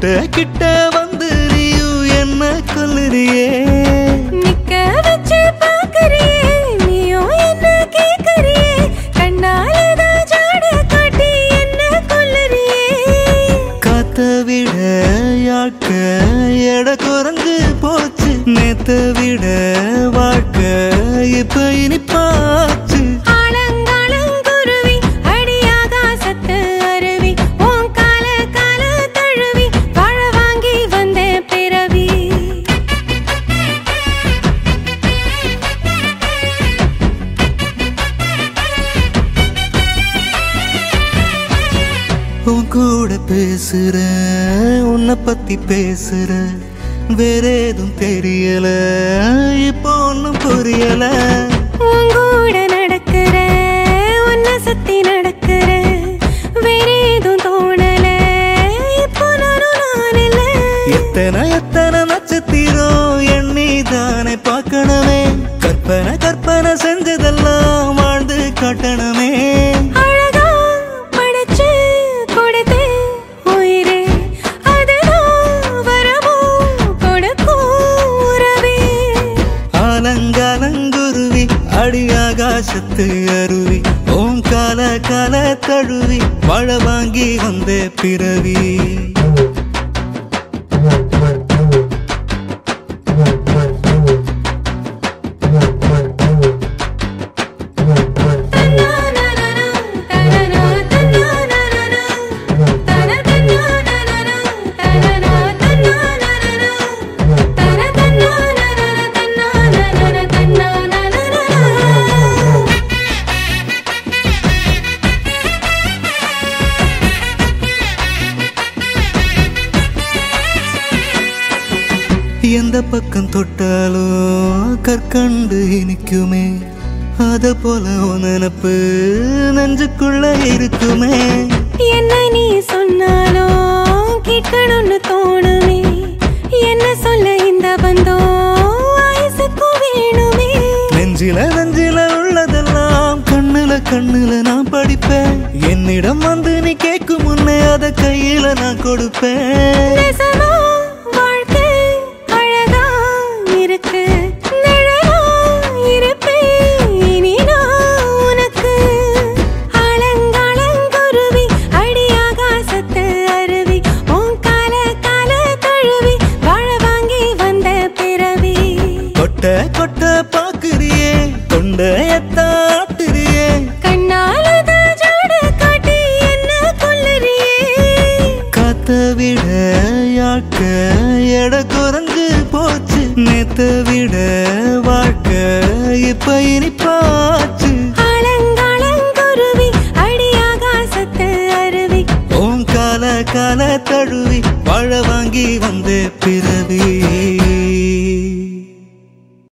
கிட்ட கிட்ட வந்து நீயும் என்ன கொல்லுறியே நிக்க வச்சு பாக்குறியே நீயும் என்ன கேக்குறியே கண்ணாலதான் ஜாட காட்டி என்ன கொல்லுறியே காத்த விட யாக்க எட குறைஞ்சு போச்சு நேத்த விட வாழ்க்கை இப்ப இனிப்பாச்சு ஆலங்காலங்குருவி அடியாகாசத்து அருவி உன் கால கால தழுவி வாழ வாங்கி வந்த பிறவி உன் கூட பேசுற உன்னை பத்தி பேசுற வேற ஏதும் தெரியல இப்போ ஒன்னும் புரியல உன் கூட நடக்கிற உன்னை சுத்தி நடக்கிற வேற எதுவும் தோணல இப்போ நானும் நான் இல்ல எத்தனை எத்தனை நட்சத்திரம் எண்ணி தானே பார்க்கணுமே கற்பனை கற்பனை செஞ்சதெல்லாம் வாழ்ந்து காட்டணுமே அழகா படைச்சு கொடுத்து உயிரே அதுதான் வரமோ கொடுக்கும் உறவே ஆலங்காலங்குருவி அடி ஆகாசத்து அருவி ஓம் கால கால தழுவி மழ வாங்கி வந்த பிறவி எந்த பக்கம் தொட்டாலும் கற்கண்டு இனிக்குமே அத போல உன் நினப்பு நெஞ்சுக்குள்ள இருக்குமே என்ன நீ சொன்னாலும் கேட்கணும்னு தோணுமே என்ன சொல்ல இந்த பந்தம் ஆயுசுக்கும் வேணுமே நெஞ்சில நெஞ்சில உள்ளதெல்லாம் கண்ணுல கண்ணுல நான் படிப்பேன் என்னிடம் வந்து நீ கேட்கும் முன்னே அத கையில நான் கொடுப்பேன் நெசமா வாழ்க்கை அழகா இருக்கு நிழலா இருப்பேன் இனி நான் உனக்கு ஆலங்காலங்குருவி அடியாகாசத்து அருவி உன் கால கால தழுவி வாழ வாங்கி வந்த பிறவி கொட்ட கொட்ட பாக்குறியே தொண்டையத்தாட்டுறியே கண்ணாலதான் ஜாட காட்டி என்ன கொல்லுறியே காத்த விட யாக்க எட குறைஞ்சு போச்சு நேத்த விட வாழ்க்கை இப்ப இனிப்பாச்சு ஆலங்காலங்குருவி அடியாகாசத்து அருவி ஓம் கால கால தழுவி வாழ வாங்கி வந்த